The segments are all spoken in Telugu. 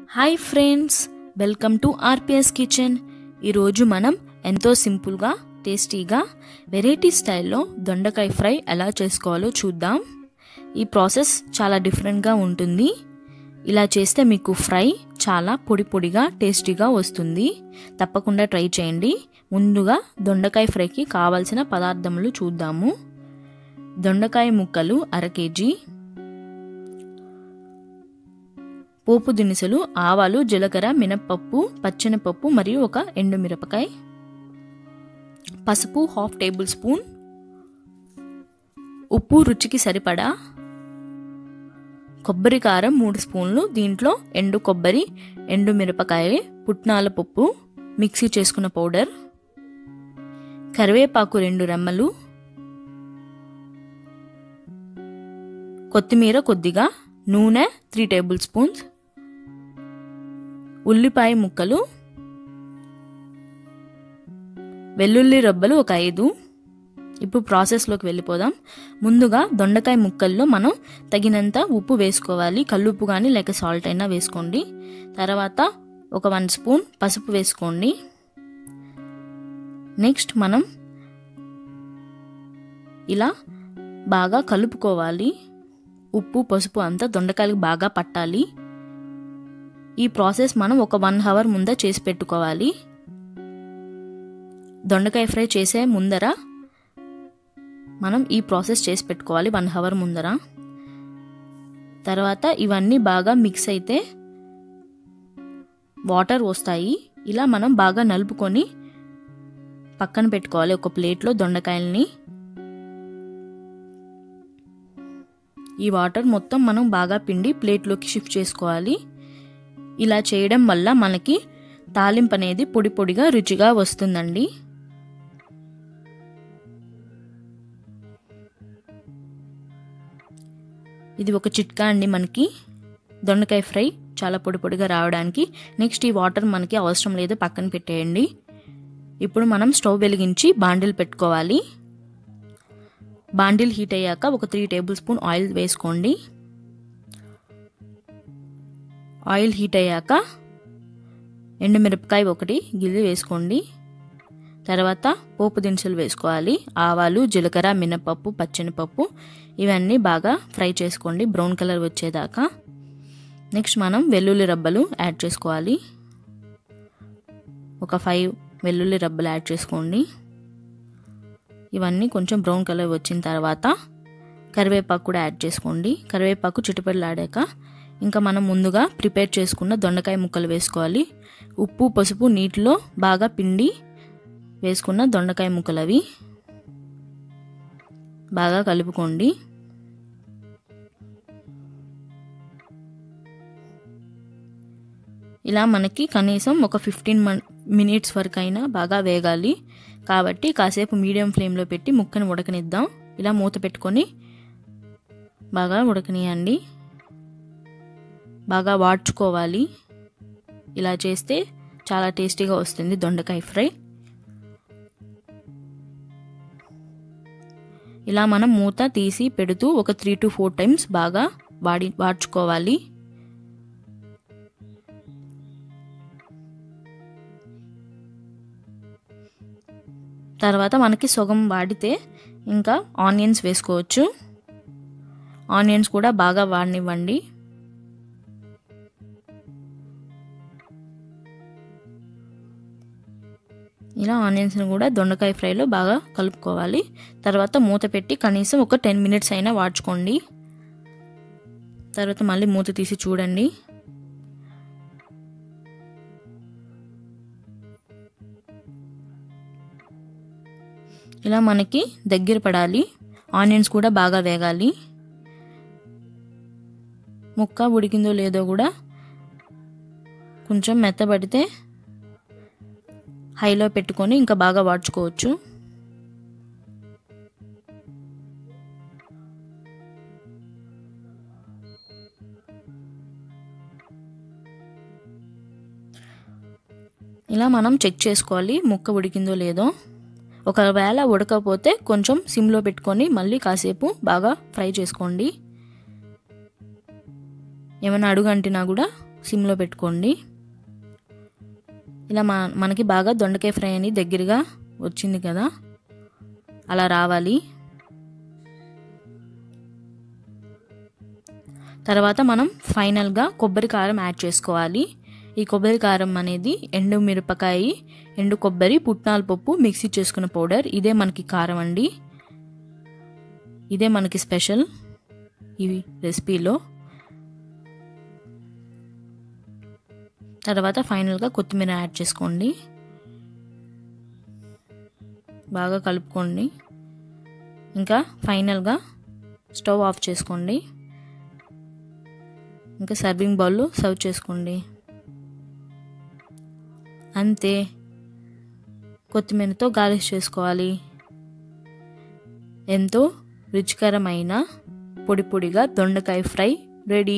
hi friends welcome to RPS kitchen ఈరోజు మనం ఎంతో సింపుల్గా టేస్టీగా వెరైటీ స్టైల్లో దొండకాయ ఫ్రై ఎలా చేసుకోవాలో చూద్దాం ఈ ప్రాసెస్ చాలా డిఫరెంట్గా ఉంటుంది ఇలా చేస్తే మీకు ఫ్రై చాలా పొడి పొడిగా టేస్టీగా వస్తుంది తప్పకుండా ట్రై చేయండి ముందుగా దొండకాయ ఫ్రైకి కావాల్సిన పదార్థములు చూద్దాము దొండకాయ ముక్కలు అర కేజీ పోపు దినుసులు ఆవాలు జీలకర్ర మినప్పప్పు పచ్చెనపప్పు మరియు ఒక ఎండుమిరపకాయ పసుపు హాఫ్ టేబుల్ స్పూన్ ఉప్పు రుచికి సరిపడా కొబ్బరి కారం మూడు స్పూన్లు దీంట్లో ఎండు కొబ్బరి ఎండు మిరపకాయ పుట్నాల పప్పు మిక్సీ చేసుకున్న పౌడర్ కరివేపాకు రెండు రెమ్మలు కొత్తిమీర కొద్దిగా నూనె త్రీ టేబుల్ స్పూన్స్ ఉల్లిపాయ ముక్కలు వెల్లుల్లి రబ్బలు ఒక ఐదు ఇప్పుడు ప్రాసెస్లోకి వెళ్ళిపోదాం ముందుగా దొండకాయ ముక్కల్లో మనం తగినంత ఉప్పు వేసుకోవాలి కల్లుప్పు కానీ లేక సాల్ట్ అయినా వేసుకోండి తర్వాత ఒక వన్ స్పూన్ పసుపు వేసుకోండి నెక్స్ట్ మనం ఇలా బాగా కలుపుకోవాలి ఉప్పు పసుపు అంతా దొండకాయలకు బాగా పట్టాలి ఈ ప్రాసెస్ మనం ఒక వన్ అవర్ ముందే చేసి పెట్టుకోవాలి దొండకాయ ఫ్రై చేసే ముందర మనం ఈ ప్రాసెస్ చేసి పెట్టుకోవాలి వన్ అవర్ ముందర తర్వాత ఇవన్నీ బాగా మిక్స్ అయితే వాటర్ వస్తాయి ఇలా మనం బాగా నలుపుకొని పక్కన పెట్టుకోవాలి ఒక ప్లేట్లో దొండకాయల్ని ఈ వాటర్ మొత్తం మనం బాగా పిండి ప్లేట్లోకి షిఫ్ట్ చేసుకోవాలి ఇలా చేయడం వల్ల మనకి తాలింపు అనేది పొడి పొడిగా రుచిగా వస్తుందండి ఇది ఒక చిట్కా అండి మనకి దొండకాయ ఫ్రై చాలా పొడి పొడిగా రావడానికి నెక్స్ట్ ఈ వాటర్ మనకి అవసరం లేదు పక్కన పెట్టేయండి ఇప్పుడు మనం స్టవ్ వెలిగించి బాండిల్ పెట్టుకోవాలి బాండిల్ హీట్ అయ్యాక ఒక త్రీ టేబుల్ స్పూన్ ఆయిల్ వేసుకోండి ఆయిల్ హీట్ అయ్యాక ఎండుమిరపకాయ ఒకటి గిల్లి వేసుకోండి తర్వాత పోపు దినుసులు వేసుకోవాలి ఆవాలు జీలకర్ర మినపప్పు పచ్చనిపప్పు ఇవన్నీ బాగా ఫ్రై చేసుకోండి బ్రౌన్ కలర్ వచ్చేదాకా నెక్స్ట్ మనం వెల్లుల్లి రబ్బలు యాడ్ చేసుకోవాలి ఒక ఫైవ్ వెల్లుల్లి రబ్బలు యాడ్ చేసుకోండి ఇవన్నీ కొంచెం బ్రౌన్ కలర్ వచ్చిన తర్వాత కరివేపాకు కూడా యాడ్ చేసుకోండి కరివేపాకు చిటుపడలాడాక ఇంకా మనం ముందుగా ప్రిపేర్ చేసుకున్న దొండకాయ ముక్కలు వేసుకోవాలి ఉప్పు పసుపు నీటిలో బాగా పిండి వేసుకున్న దొండకాయ ముక్కలు అవి బాగా కలుపుకోండి ఇలా మనకి కనీసం ఒక ఫిఫ్టీన్ మినిట్స్ వరకు అయినా బాగా వేగాలి కాబట్టి కాసేపు మీడియం ఫ్లేమ్లో పెట్టి ముక్కని ఉడకనిద్దాం ఇలా మూత పెట్టుకొని బాగా ఉడకనియండి బాగా వాడ్చుకోవాలి ఇలా చేస్తే చాలా టేస్టీగా వస్తుంది దొండకాయ ఫ్రై ఇలా మనం మూత తీసి పెడుతూ ఒక త్రీ టు ఫోర్ టైమ్స్ బాగా వాడి వాడ్చుకోవాలి తర్వాత మనకి సగం వాడితే ఇంకా ఆనియన్స్ వేసుకోవచ్చు ఆనియన్స్ కూడా బాగా వాడనివ్వండి ఇలా ఆనియన్స్ని కూడా దొండకాయ ఫ్రైలో బాగా కలుపుకోవాలి తర్వాత మూత పెట్టి కనీసం ఒక టెన్ మినిట్స్ అయినా వాడ్చుకోండి తర్వాత మళ్ళీ మూత తీసి చూడండి ఇలా మనకి దగ్గర పడాలి ఆనియన్స్ కూడా బాగా వేగాలి ముక్క ఉడికిందో లేదో కూడా కొంచెం మెత్తబడితే హైలో పెట్టుకొని ఇంకా బాగా వాడ్చుకోవచ్చు ఇలా మనం చెక్ చేసుకోవాలి ముక్క ఉడికిందో లేదో ఒకవేళ ఉడకపోతే కొంచెం సిమ్లో పెట్టుకొని మళ్ళీ కాసేపు బాగా ఫ్రై చేసుకోండి ఏమైనా అడుగు అంటినా కూడా సిమ్లో పెట్టుకోండి ఇలా మా మనకి బాగా దొండకాయ ఫ్రై అని దగ్గరగా వచ్చింది కదా అలా రావాలి తర్వాత మనం ఫైనల్గా కొబ్బరి కారం యాడ్ చేసుకోవాలి ఈ కొబ్బరి కారం అనేది ఎండు మిరపకాయ ఎండు కొబ్బరి పుట్నాల పప్పు మిక్సీ చేసుకున్న పౌడర్ ఇదే మనకి కారం అండి ఇదే మనకి స్పెషల్ ఈ రెసిపీలో తర్వాత ఫైనల్గా కొత్తిమీర యాడ్ చేసుకోండి బాగా కలుపుకోండి ఇంకా ఫైనల్గా స్టవ్ ఆఫ్ చేసుకోండి ఇంకా సర్వింగ్ బౌల్లో సర్వ్ చేసుకోండి అంతే కొత్తిమీరతో గార్నిష్ చేసుకోవాలి ఎంతో రుచికరమైన పొడి పొడిగా దొండకాయ ఫ్రై రెడీ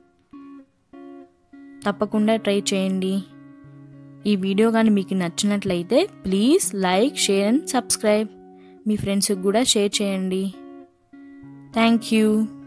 తప్పకుండా ట్రై చేయండి ఈ వీడియో కానీ మీకు నచ్చినట్లయితే please like share and subscribe మీ ఫ్రెండ్స్కి కూడా షేర్ చేయండి థ్యాంక్ యూ